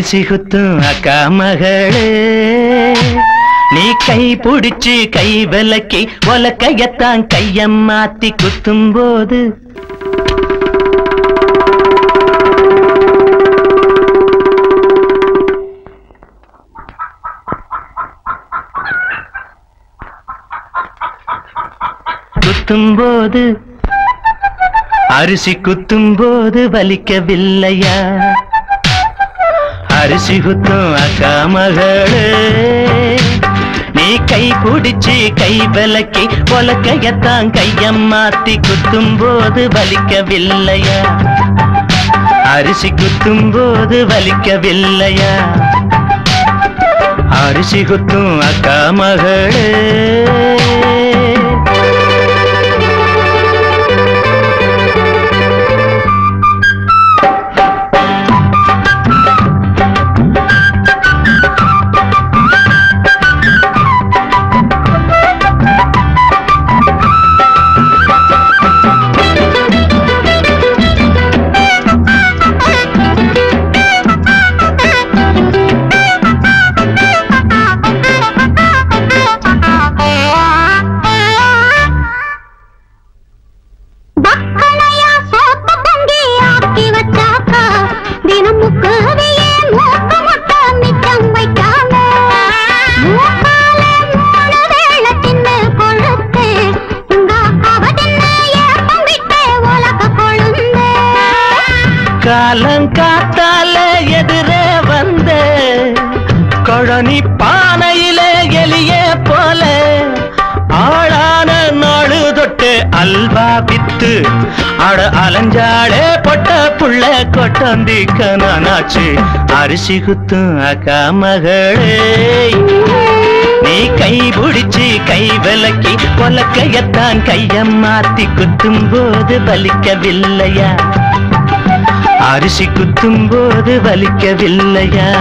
அரிசி குத்தும் அக்கா மகளே நீ கை பிடிச்சு கை விலக்கி உலக்கையத்தான் கைய மாத்தி குத்தும் போது குத்தும் போது அரிசி குத்தும் போது வலிக்கவில்லையா அரிசி குத்தும் அக்கா மகளே நீ கை பிடிச்சு கை விலக்கி உலக்கையத்தான் கைய மாத்தி குத்தும் போது வலிக்கவில்லையா அரிசி குத்தும் போது வலிக்கவில்லையா அரிசி குத்தும் அக்கா மகளே பக்களையா சோத்த பொங்கி ஆக்கி வச்சாக்கா தினமுக்கு அதையே மூக்க முட்ட மிச்சம் வைக்காம மூக்கால மூணு வேளை தின்னு கொழுத்து உங்க அக்காவ தின்னு ஏப்பம் விட்டு உலக கொழுந்து காலங்காத்தால எதிரே வந்த கொழனி பானையில எலிய போல ஆளான நாடு தொட்டு அல்வா வித்து அட அலஞ்சாளே பொட்ட புள்ள கொட்டந்திக்க நானாச்சு அரிசி குத்தும் அக்கா மகளே நீ கை பிடிச்சு கை விலக்கி கொலக்கையத்தான் கைய மாத்தி குத்தும் போது வலிக்கவில்லையா அரிசி குத்தும் போது வலிக்கவில்லையா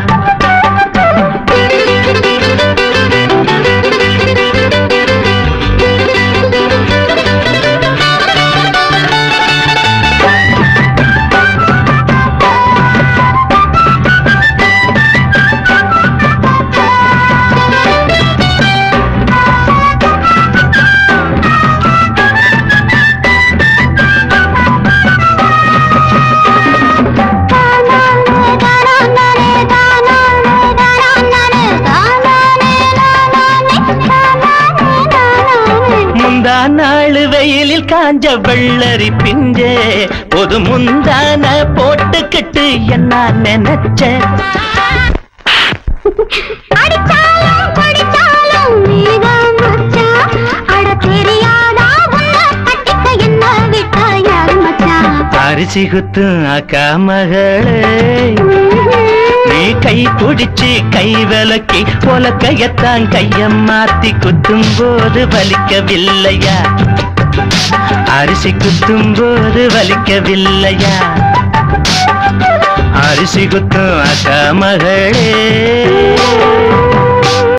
முந்தா நாள் வெயிலில் காஞ்ச வெள்ளரி பிஞ்சே பொது முந்தான போட்டுக்கிட்டு என்ன நினைச்ச அடிச்சாலும் படிச்சாலும் நீதான் மச்சான் அட தெரியாதா உன்னை கட்டிக்க என்ன விட்டா யாரு மச்சான் அரிசி குத்தும் அக்கா மகளே நீ கை பிடிச்சு கை விலக்கி போல கையத்தான் கைய மாத்தி குத்தும் போது வலிக்கவில்லையா அரிசி குத்தும் போது வலிக்கவில்லையா அரிசி குத்தும் அக்கா மகளே